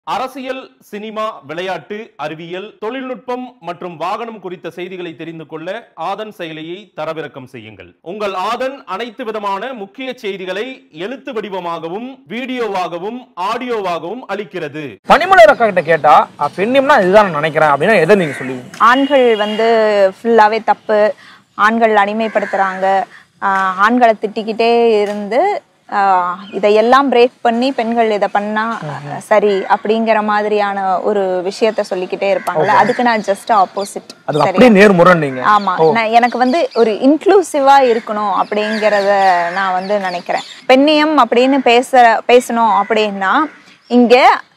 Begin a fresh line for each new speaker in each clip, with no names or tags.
அரசியல் சினிமா விளையாட்டு அறிவியல் தொழில்நுட்பம் மற்றும் வாகனம் குறித்த செய்திகளை தெரிந்து கொள்ள ஆதன் செயலியை தரவிறக்கம் செய்யுங்கள் உங்கள் ஆதன் அனைத்து விதமான முக்கிய செய்திகளை எழுத்து வடிவமாகவும் வீடியோவாகவும் ஆடியோவாகவும் அளிக்கிறது
பனிமலர் அக்கா கிட்ட கேட்டா அஹ், பெண்ணியம்னா இதுதான் நான் நினைக்கிறேன் அப்படின்னா எதை நீங்க சொல்லுவீங்க
ஆண்கள் வந்து ஃபுல்லாகவே தப்பு ஆண்கள் அடிமைப்படுத்துகிறாங்க ஆண்களை திட்டிக்கிட்டே இருந்து ஆஹ், இதையெல்லாம் பிரேக் பண்ணி பெண்கள் இதை பண்ணா சரி அப்படிங்கிற மாதிரியான ஒரு விஷயத்த சொல்லிக்கிட்டே இருப்பாங்கல்ல அதுக்கு நான் ஜஸ்ட் ஆப்போசிட்
அதுக்கு அப்படியே நேர்முரண் நீங்க
ஆமா நான் எனக்கு வந்து ஒரு இன்க்ளூசிவா இருக்கணும் அப்படிங்கறத நான் வந்து நினைக்கிறேன் பெண்ணியம் அப்படின்னு பேச பேசணும் அப்படின்னா இங்க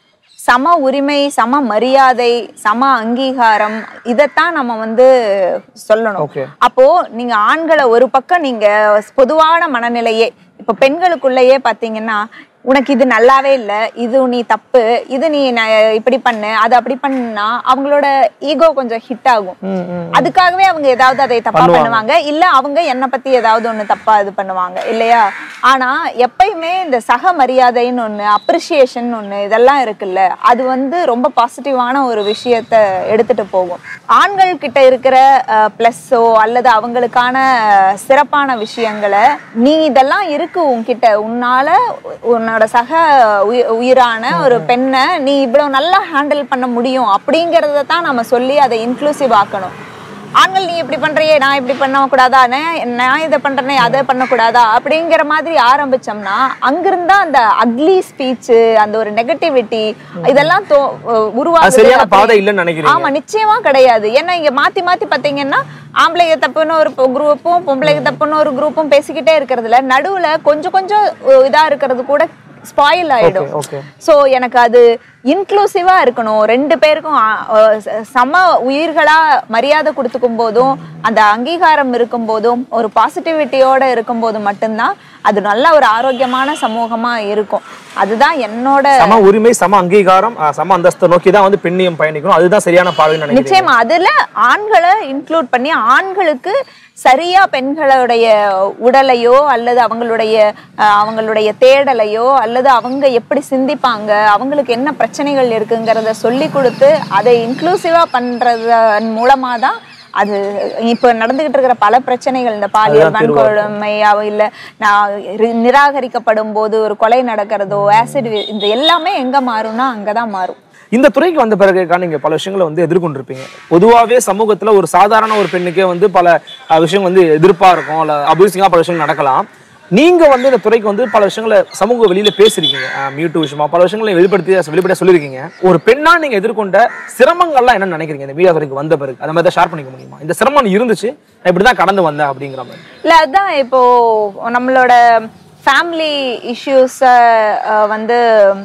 சம உரிமை சம மரியாதை சம அங்கீகாரம் இதைத்தான் நம்ம வந்து சொல்லணும்
Okay.
அப்போ நீங்க ஆண்களை ஒரு பக்கம் நீங்க பொதுவான மனநிலையே இப்ப பெண்களுக்குள்ளேயே பாத்தீங்கன்னா உனக்கு இது நல்லாவே இல்ல இது நீ தப்பு இது நீ ந- இப்படி பண்ணு அது அப்படி பண்ணா அவங்களோட ஈகோ கொஞ்சம் ஹிட் ஆகும் அதுக்காகவே அவங்க ஏதாவது அதை தப்பா
பண்ணுவாங்க.
பண்ணுவாங்க இல்ல அவங்க என்ன பத்தி ஏதாவது ஒண்ணு தப்பா இது பண்ணுவாங்க இல்லையா ஆனா எப்பயுமே இந்த சக மரியாதைன்னு ஒண்ணு அப்ரிசியேஷன் ஒண்ணு இதெல்லாம் இருக்குல்ல அது வந்து ரொம்ப பாசிட்டிவான ஒரு விஷயத்த எடுத்துட்டு போகும் ஆண்கள் கிட்ட இருக்கிற பிளஸ்ஸோ அல்லது அவங்களுக்கான அஹ், சிறப்பான விஷயங்களை நீ இதெல்லாம் இருக்கு உன்கிட்ட உன்னால உன்னோட சக உயி- உயிரான ஒரு பெண்ணை நீ இவ்வளவு நல்லா ஹேண்டில் பண்ண முடியும் அப்படிங்கறத தான் நம்ம சொல்லி அதை இன்க்ளூசிவ் ஆக்கணும் ஆண்கள் நீ இப்படி பண்றியே நான் இப்படி பண்ண கூடாதா நான் நான் இதை பண்றேனே அதை பண்ணக்கூடாதா அப்படிங்கிற மாதிரி ஆரம்பிச்சோம்னா அங்கிருந்தா அந்த அக்லி ஸ்பீச் அந்த ஒரு நெகட்டிவிட்டி இதெல்லாம் தோ-
அது
உருவாகுது
சரியான
அப்படி-
பாதை இல்லைன்னு நினைக்கிறீங்க
ஆமா நிச்சயமா கிடையாது ஏன்னா இங்க மாத்தி மாத்தி பாத்தீங்கன்னா ஆம்பளைங்க தப்புன்னு ஒரு குரூப்பும் பொம்பளைங்க தப்புன்னு ஒரு குரூப்பும் பேசிக்கிட்டே இருக்கிறதுல நடுவுல கொஞ்சம் கொஞ்சம் அஹ், இதா இருக்கிறது கூட ஸ்பாயில் ஆயிடும்
ஓகே
சோ எனக்கு அது இன்க்ளூசிவா இருக்கணும் ரெண்டு பேருக்கும் ஆ, அஹ், ச- சம உயிர்களா மரியாதை கொடுத்துக்கும் போதும் அந்த அங்கீகாரம் இருக்கும் போதும் ஒரு பாசிட்டிவிட்டியோட இருக்கும் போது மட்டும்தான் அது நல்ல ஒரு ஆரோக்கியமான சமூகமா இருக்கும் அதுதான் என்னோட
சம உரிமை சம அங்கீகாரம் அஹ், சம அந்தஸ்தை நோக்கி தான் வந்து பெண்ணியம் பயணிக்கணும் அதுதான் சரியான பாதைன்னு நினைக்கிறேன்
நிச்சயமா அதுல ஆண்களை இன்க்ளூட் பண்ணி ஆண்களுக்கு சரியா பெண்களுடைய உடலையோ அல்லது அவங்களுடைய அஹ், அவங்களுடைய தேடலையோ அல்லது அவங்க எப்படி சிந்திப்பாங்க அவங்களுக்கு என்ன பிரச்சனைகள் இருக்குங்கிறத சொல்லி கொடுத்து அதை இன்க்ளூசிவா பண்றதன் மூலமா தான் அது இப்ப நடந்துகிட்டு இருக்கிற பல பிரச்சனைகள் இந்த பாலியல்
அதுதான் தீர்வா இருக்கும்.
வன்கொடுமையாவோ இல்ல நான் ரி- நிராகரிக்கப்படும் போது ஒரு கொலை நடக்கிறதோ ஆசிட் இந்த எல்லாமே எங்க மாறும்னா அங்கதான் மாறும்
இந்த துறைக்கு வந்த பிறகு நீங்க பல விஷயங்களை வந்து எதிர்கொண்டிருப்பீங்க பொதுவாகவே சமூகத்துல ஒரு சாதாரண ஒரு பெண்ணுக்கே வந்து பல அஹ், விஷயம் வந்து எதிர்ப்பா இருக்கும் அல்ல அபியூசிங்கா பல விஷயங்கள் நடக்கலாம் நீங்க வந்து இந்த துறைக்கு வந்து பல விஷயங்களை சமூக வெளியில பேசிருக்கீங்க மியூட்டு விஷயமா பல விஷயங்களை வெளிப்படுத்தி வெளிப்படையா சொல்லியிருக்கீங்க ஒரு பெண்ணா நீங்க எதிர்கொண்ட சிரமங்கள்லாம் என்னன்னு நினைக்கிறீங்க இந்த மீடியா துறைக்கு வந்த பிறகு அந்த மாதிரி தான் ஷேர் பண்ணிக்க முடியுமா இந்த சிரமம் இருந்துச்சு நான் இப்படிதான் கடந்து வந்தேன் அப்படிங்கிற மாதிரி
இல்ல அதான் இப்போ நம்மளோட ஃபேமிலி இஷ்யூஸை வந்து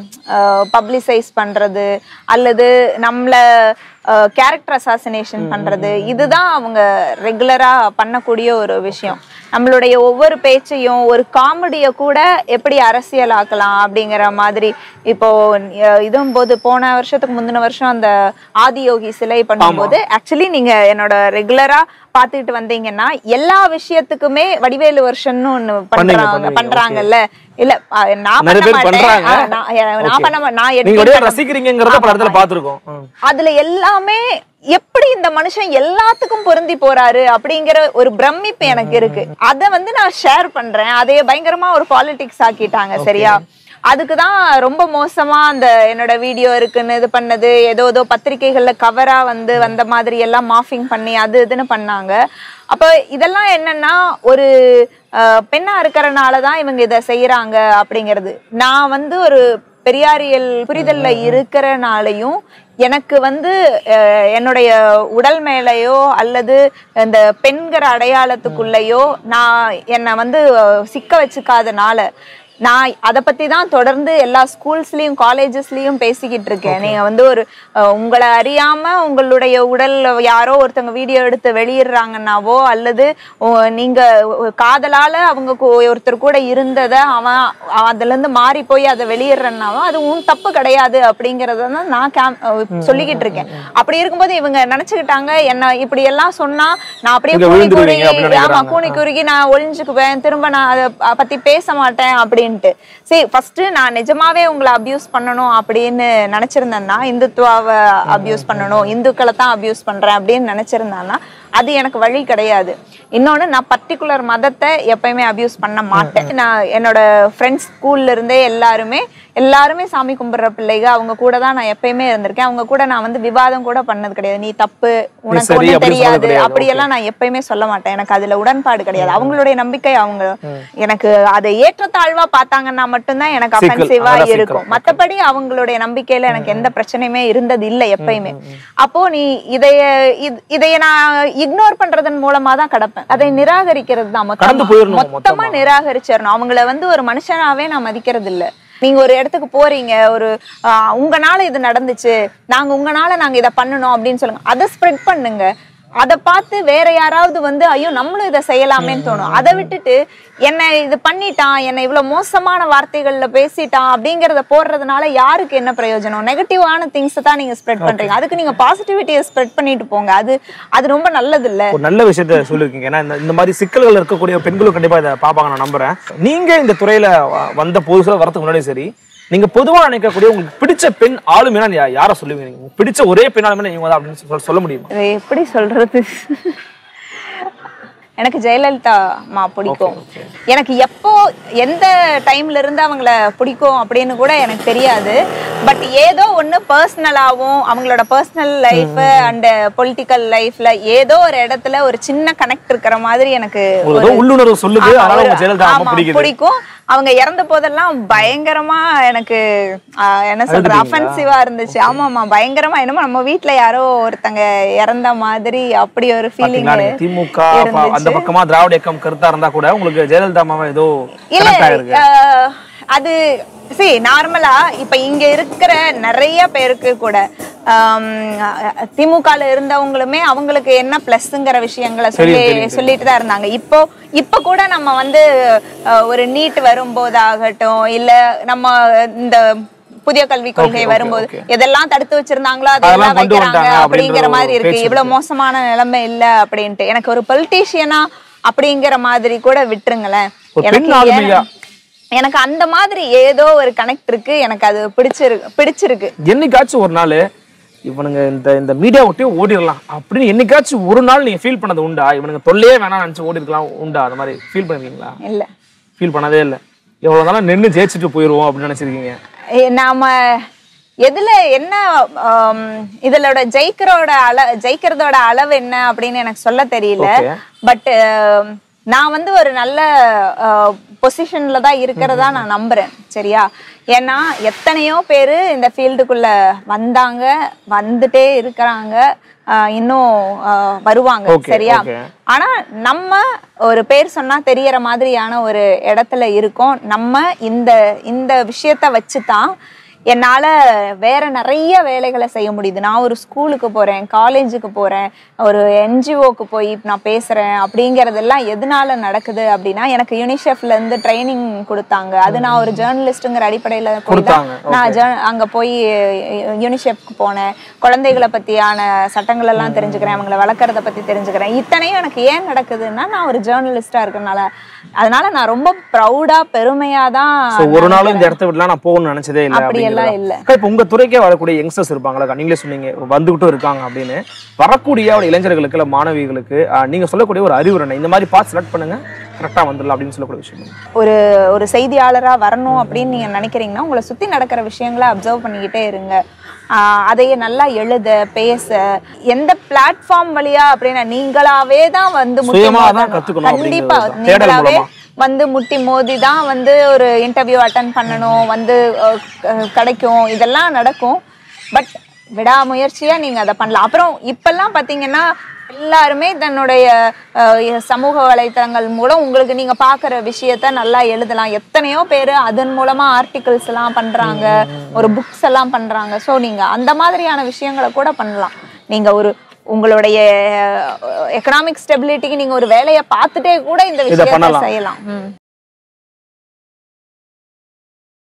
பப்ளிசைஸ் பண்றது அல்லது நம்மள கேரக்டர் அசாசினேஷன் பண்றது இதுதான் அவங்க ரெகுலரா பண்ணக்கூடிய ஒரு விஷயம் நம்மளுடைய ஒவ்வொரு பேச்சையும் ஒரு காமெடியை கூட எப்படி அரசியலாக்கலாம் அப்படிங்கிற மாதிரி இப்போ அஹ், இதுவும் போது போன வருஷத்துக்கு முந்தின வருஷம் அந்த ஆதியோகி சிலை பண்ணும்போது ஆக்சுவலி நீங்க என்னோட ரெகுலரா பாத்துக்கிட்டு வந்தீங்கன்னா எல்லா விஷயத்துக்குமே வடிவேலு வருஷன்னு ஒண்ணு
பண்ணுவீங்க,
பண்றாங்க
பண்ணுவீங்க,
பண்றாங்கல்ல இல்ல அஹ், நான்
நிறைய
பண்ண
பேர்
மாட்டேன்
பண்றாங்க.
அஹ், நான் நான்
Okay.
பண்ண மா- நான்
நீங்க
edit
ஒரே
பண்ண-
ரசிக்கிறீங்கிறத பல இடத்துல
ஆமா.
பாத்துருக்கோம் ம்.
அதுல எல்லாமே எப்படி இந்த மனுஷன் எல்லாத்துக்கும் பொருந்தி போறாரு அப்படிங்கிற ஒரு பிரமிப்பு எனக்கு இருக்கு அத வந்து நான் ஷேர் பண்றேன் அதைய பயங்கரமா ஒரு பாலிடிக்ஸ் ஆக்கிட்டாங்க சரியா அதுக்கு தான் ரொம்ப மோசமா அந்த என்னோட வீடியோ இருக்குன்னு இது பண்ணது ஏதோ ஏதோ பத்திரிக்கைகள்ல கவரா வந்து வந்த மாதிரி எல்லாம் மாஃபிங் பண்ணி அது இதுன்னு பண்ணாங்க அப்ப இதெல்லாம் என்னன்னா ஒரு அஹ், பெண்ணா இருக்கறனால தான் இவங்க இதை செய்யறாங்க அப்படிங்கிறது நான் வந்து ஒரு பெரியாரியல் புரிதல்ல இருக்கிறனாலையும் எனக்கு வந்து அஹ், என்னுடைய உடல் மேலேயோ அல்லது இந்த பெண்கிற அடையாளத்துக்குள்ளேயோ நான் என்னை வந்து அஹ், சிக்க வச்சுக்காதனால நான் அதை பத்தி தான் தொடர்ந்து எல்லா ஸ்கூல்ஸ்லயும் காலேஜஸ்லயும் பேசிக்கிட்டு இருக்கேன் நீங்க வந்து ஒரு அஹ், உங்களை அறியாம உங்களுடைய உடல் யாரோ ஒருத்தவங்க வீடியோ எடுத்து வெளியிடுறாங்கன்னாவோ அல்லது உ- நீங்க ஒ- காதலால அவங்க கு- ஒருத்தர் கூட இருந்தத அவன் அதுல இருந்து மாறி போய் அதை வெளியிடுறனாவோ அது உன் தப்பு கிடையாது அப்படிங்கறத தான் நான் கேம் அஹ், சொல்லிக்கிட்டு இருக்கேன் அப்படி இருக்கும்போது இவங்க நினைச்சுக்கிட்டாங்க என்ன இப்படி எல்லாம் சொன்னா நான் அப்படியே
நீங்க
கூனி
விழுந்துருவீங்க
குறுகி
அப்படின்னு
ஆமா
நினைக்கிறாங்க.
கூனி குறுகி நான் ஒளிஞ்சுக்குவேன் திரும்ப நான் அதை பத்தி பேச மாட்டேன் அப்படின்னு அப்படின்ட்டு சரி ஃபர்ஸ்ட் நான் நிஜமாவே உங்களை அபியூஸ் பண்ணணும் அப்படின்னு நினைச்சிருந்தேன்னா இந்துத்துவாவை அபியூஸ் பண்ணணும் இந்துக்களை தான் அபியூஸ் பண்றேன் அப்படின்னு நினைச்சிருந்தேன்னா அது எனக்கு வழி கிடையாது இன்னொன்னு நான் பர்டிகுலர் மதத்தை எப்பயுமே அபியூஸ் பண்ண மாட்டேன் நான் என்னோட ஃப்ரெண்ட்ஸ் ஸ்கூல்ல இருந்தே எல்லாருமே எல்லாருமே சாமி கும்பிடுற பிள்ளைங்க அவங்க கூட தான் நான் எப்பயுமே இருந்திருக்கேன் அவங்க கூட நான் வந்து விவாதம் கூட பண்ணது கிடையாது நீ தப்பு உனக்கு
சரி
ஒண்ணும்
அப்படின்னு சொன்னது
தெரியாது
கிடையாது.
அப்படியெல்லாம் நான் எப்பயுமே சொல்ல மாட்டேன் எனக்கு அதுல உடன்பாடு கிடையாது அவங்களுடைய நம்பிக்கை அவங்க எனக்கு அதை ஏற்றத்தாழ்வா பார்த்தாங்கன்னா மட்டும்தான் எனக்கு
சிக்கல்,
அஃபென்சிவா
அதான்
இருக்கும்
சிக்கல்.
மத்தபடி அவங்களுடைய நம்பிக்கையில எனக்கு எந்த பிரச்சனையுமே இருந்தது இல்ல எப்பயுமே அப்போ நீ இதைய இது- இதைய நான் இக்னோர் பண்றதன் மூலமா தான் கடப்பேன் அதை நிராகரிக்கிறது தான்
கடந்து
மொத்தமா
போயிடணும்
மொத்தமா
மொத்தமா.
நிராகரிச்சிடணும் அவங்கள வந்து ஒரு மனுஷனாவே நான் மதிக்கிறது இல்ல நீங்க ஒரு இடத்துக்கு போறீங்க ஒரு ஆஹ், உங்கனால இது நடந்துச்சு நாங்க உங்கனால நாங்க இதை பண்ணணும் அப்படின்னு சொல்லுங்க அதை ஸ்ப்ரெட் பண்ணுங்க அதை பார்த்து வேற யாராவது வந்து ஐயோ நம்மளும் இதை செய்யலாமேன்னு தோணும் அதை விட்டுட்டு என்னை இது பண்ணிட்டான் என்னை இவ்வளவு மோசமான வார்த்தைகள்ல பேசிட்டான் அப்படிங்கறத போடுறதுனால யாருக்கு என்ன பிரயோஜனம் நெகட்டிவான திங்ஸ் தான் நீங்க ஸ்ப்ரெட் பண்றீங்க அதுக்கு நீங்க பாசிட்டிவிட்டியை ஸ்ப்ரெட் பண்ணிட்டு போங்க அது அது ரொம்ப நல்லது இல்ல
ஒரு நல்ல விஷயத்த சொல்லியிருக்கீங்க ஏன்னா இந்த இந்த மாதிரி சிக்கல்கள் இருக்கக்கூடிய பெண்களும் கண்டிப்பா இதை பார்ப்பாங்க நான் நம்புறேன் நீங்க இந்த துறையில வ- வந்த புதுசுல வரதுக்கு முன்னாடி சரி நீங்க பொதுவா நினைக்கக்கூடிய உங்களுக்கு பிடிச்ச பெண் ஆளுமைனா யா- யாரை சொல்லுவீங்க நீங்க உங்களுக்கு பிடிச்ச ஒரே பெண் ஆளுமைனா இவங்க தான் அப்படின்னு சொல்ல- சொல்ல முடியுமா
இது எப்படி சொல்றது எனக்கு ஜெயலலிதா மா பிடிக்கும் எனக்கு எப்போ எந்த டைம்ல இருந்து அவங்கள பிடிக்கும் அப்படின்னு கூட எனக்கு தெரியாது பட் ஏதோ ஒண்ணு பர்சனலாவும் அவங்களோட பர்சனல் லைஃப் அண்ட் பொலிட்டிக்கல் லைஃப்ல ஏதோ ஒரு இடத்துல ஒரு சின்ன கனெக்ட் இருக்கிற மாதிரி எனக்கு
ஒரு ஏதோ உள்ளுணர்வு சொல்லுது
ஆமா,
அதனால
ஒரு-
உங்க ஜெயலலிதா
ஆமா,
ரொம்ப பிடிக்குது
பிடிக்கும் அவங்க இறந்த போதெல்லாம் பயங்கரமா எனக்கு ஆஹ், என்ன சொல்றது
அழுதுட்டீங்களா?
அஃபென்சிவா இருந்துச்சு ஆமாமா பயங்கரமா என்னமோ நம்ம வீட்ல யாரோ ஒருத்தங்க இறந்த மாதிரி அப்படி ஒரு ஃபீலிங்
பாத்தீங்களா நீங்க திமுக அப்ப அந்த பக்கமா திராவிட இயக்கம் கருத்தா இருந்தா கூட உங்களுக்கு ஜெயலலிதா அம்மாவை ஏதோ
இல்ல
கனெக்ட் ஆயிருக்கு
ஆஹ், அது சரி நார்மலா இப்ப இங்க இருக்கிற நிறைய பேருக்கு கூட திமுகல இருந்தவங்களுமே அவங்களுக்கு என்ன பிளஸ்ங்கிற விஷயங்களை சொல்லி
தெரியும், தெரியும்.
சொல்லிட்டு தான் இருந்தாங்க இப்போ இப்ப கூட நம்ம வந்து அஹ், ஒரு நீட் வரும்போதாகட்டும் இல்ல நம்ம இந்த புதிய கல்விக் கொள்கை
okay,
வரும்போது
okay.
எதெல்லாம் தடுத்து வச்சிருந்தாங்களோ
அதெல்லாம்
அதெல்லாம்
கொண்டு
வைக்கிறாங்க
வந்துட்டாங்க
அப்படிங்கிற
அப்படின்ற
மாதிரி
ஒரு
இருக்கு
பேச்சு
இவ்வளவு மோசமான நிலைமை இல்ல அப்படின்ட்டு எனக்கு ஒரு பொலிட்டீஷியனா அப்படிங்கிற மாதிரி கூட விட்டுருங்களேன்
ஒரு பெண்
எனக்கு
ஆளுமையா?
ஏன்- எனக்கு அந்த மாதிரி ஏதோ ஒரு கனெக்ட் இருக்கு எனக்கு அது பிடிச்சிருக்கு பிடிச்சிருக்கு
என்னைக்காச்சும் ஒரு நாள் இவனுங்க இந்த இந்த மீடியா விட்டே ஓடிடலாம் அப்படின்னு என்னைக்காச்சும் ஒரு நாள் நீங்க ஃபீல் பண்ணது உண்டா இவனுங்க தொல்லையே வேணாம் நினைச்சு ஓடி இருக்கலாம் உண்டா அந்த மாதிரி ஃபீல் பண்ணுவீங்களா
இல்ல
ஃபீல் பண்ணதே இல்லை எவ்வளவு நாளும் நின்று ஜெயிச்சுட்டு போயிடுவோம் அப்படின்னு நினைச்சிருக்கீங்க
ஏ, நாம எதுல என்ன ஆம், இதுலோட ஜெயிக்கிறோட அள ஜெயிக்கிறதோட அளவு என்ன அப்படின்னு எனக்கு சொல்ல தெரியல
Okay.
பட் நான் வந்து ஒரு நல்ல பொசிஷன்ல தான் இருக்கிறதா நான் நம்புறேன் சரியா ஏன்னா எத்தனையோ பேரு இந்த ஃபீல்டுக்குள்ள வந்தாங்க வந்துட்டே இருக்கிறாங்க ஆஹ் இன்னும் ஆஹ் வருவாங்க
Okay,
சரியா
okay.
ஆனா நம்ம ஒரு பேர் சொன்னா தெரியற மாதிரியான ஒரு இடத்துல இருக்கோம் நம்ம இந்த இந்த விஷயத்த வச்சுதான் என்னால வேற நிறைய வேலைகளை செய்ய முடியுது நான் ஒரு ஸ்கூலுக்கு போறேன் காலேஜுக்கு போறேன் ஒரு என்ஜிஓக்கு போய் நான் பேசுறேன் அப்படிங்கறதெல்லாம் எதனால நடக்குது அப்படின்னா எனக்கு யூனிசெஃப்ல இருந்து ட்ரைனிங் கொடுத்தாங்க அது நான் ஒரு ஜேர்னலிஸ்ட்ங்கிற அடிப்படையில போய் தான்
கொடுத்தாங்க,
நான் jour- அங்க போய் யூனிசெஃப்க்கு போனேன் குழந்தைகளை பத்தியான சட்டங்கள் எல்லாம் தெரிஞ்சுக்கிறேன் அவங்கள வளர்க்கறத பத்தி தெரிஞ்சுக்கிறேன் இத்தனையும் எனக்கு ஏன் நடக்குதுன்னா நான் ஒரு ஜேர்னலிஸ்டா இருக்கறனால அதனால நான் ரொம்ப ப்ரௌடா பெருமையா தான்
ஸோ ஒரு நாளும் இந்த இடத்த விடலாம் நான் போகணும்னு நினைச்சதே இல்லை
அப்படியெல்லாம் இல்ல.
அப்படிங்கிறதா இப்போ உங்க துறைக்கே வரக்கூடிய யங்ஸ்டர்ஸ் இருப்பாங்களா நீங்களே சொன்னீங்க வந்துகிட்டும் இருக்காங்க அப்படின்னு வரக்கூடிய ஒரு இளைஞர்களுக்கு இல்லை மாணவிகளுக்கு ஆஹ், நீங்க சொல்லக்கூடிய ஒரு அறிவுரை இந்த மாதிரி பார்த்து செலக்ட் பண்ணுங்க கரெக்டா வந்துடலாம் அப்படின்னு சொல்லக்கூடிய விஷயம்
ஒரு ஒரு செய்தியாளரா வரணும் அப்படின்னு நீங்க நினைக்கிறீங்கன்னா உங்களை சுத்தி நடக்கிற விஷயங்களை அப்சர்வ் பண்ணிக்கிட்டே இருங்க ஆஹ் அதையே நல்லா எழுத பேச எந்த பிளாட்ஃபார்ம் வழியா அப்படின்னா நீங்களாவே தான் வந்து முட்டி
சுயமா தான்
மோதணும்.
கத்துக்கணும்
கண்டிப்பா
அப்படிங்கிறது தான். தேடல்
நீங்களாவே
மூலமா.
வந்து முட்டி மோதி தான் வந்து ஒரு இன்டர்வியூ அட்டன் பண்ணணும் வந்து அஹ், க- கிடைக்கும் இதெல்லாம் நடக்கும் பட் விடாமுயற்சியா நீங்க அதை பண்ணலாம் அப்புறம் இப்பெல்லாம் பாத்தீங்கன்னா எல்லாருமே தன்னுடைய அஹ், சமூக வலைத்தளங்கள் மூலம் உங்களுக்கு நீங்க பாக்குற விஷயத்த நல்லா எழுதலாம் எத்தனையோ பேர் அதன் மூலமா ஆர்டிகல்ஸ் எல்லாம் பண்றாங்க ஒரு புக்ஸ் எல்லாம் பண்றாங்க சோ நீங்க அந்த மாதிரியான விஷயங்களை கூட பண்ணலாம் நீங்க ஒரு உங்களுடைய எக்கனாமிக் ஸ்டெபிலிட்டிக்கு நீங்க ஒரு வேலையை பார்த்துட்டே கூட இந்த
இதை
விஷயத்தை
பண்ணலாம்.
செய்யலாம் ம்.